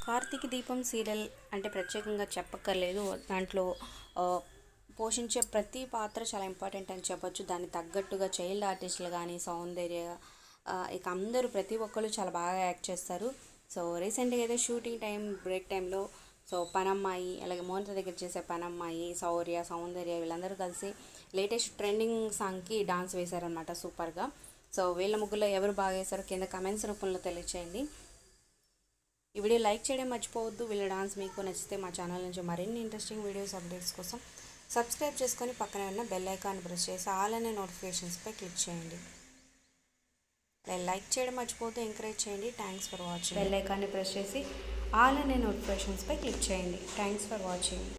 కార్తీక దీపం సీరియల్ అంటే ప్రత్యేకంగా చెప్పక్కర్లేదు దాంట్లో ఆ, పోషించే ప్రతి పాత్ర చాలా ఇంపార్టెంట్ అని చెప్పొచ్చు దానికి తగ్గట్టుగా చైల్డ్ ఆర్టిస్టులు కానీ సౌందర్య ఆ, ఇక అందరూ ప్రతి ఒక్కరు చాలా బాగా యాక్ట్ చేస్తారు సో రీసెంట్గా అయితే షూటింగ్ టైం బ్రేక్ టైంలో సో పనమ్మాయి అలాగే మోహన్త దగ్గర చేసే పనమ్మాయి శౌర్య సౌందర్య వీళ్ళందరూ కలిసి లేటెస్ట్ ట్రెండింగ్ సాంగ్కి డాన్స్ వేశారనమాట సూపర్గా సో వీళ్ళ ముగ్గులో ఎవరు బాగా వేశారో కింద కమెంట్స్ రూపంలో తెలియచేయండి ఈ వీడియో లైక్ చేయడం మర్చిపోవద్దు వీళ్ళ డాన్స్ మీకు నచ్చితే మా ఛానల్ నుంచి మరిన్ని ఇంట్రెస్టింగ్ వీడియోస్ అప్డేట్స్ కోసం సబ్స్క్రైబ్ చేసుకొని పక్కనే ఉన్న బెల్ ఐకాన్ ప్రెస్ చేసి ఆల్ అనే నోటిఫికేషన్స్పై క్లిక్ చేయండి లైక్ చేయడం మర్చిపోతే ఎంకరేజ్ చేయండి థ్యాంక్స్ ఫర్ వాచింగ్ బెల్ ఐకాన్ని ప్రెస్ చేసి ఆల్ అనే నోటిఫికేషన్స్పై క్లిక్ చేయండి థ్యాంక్స్ ఫర్ వాచింగ్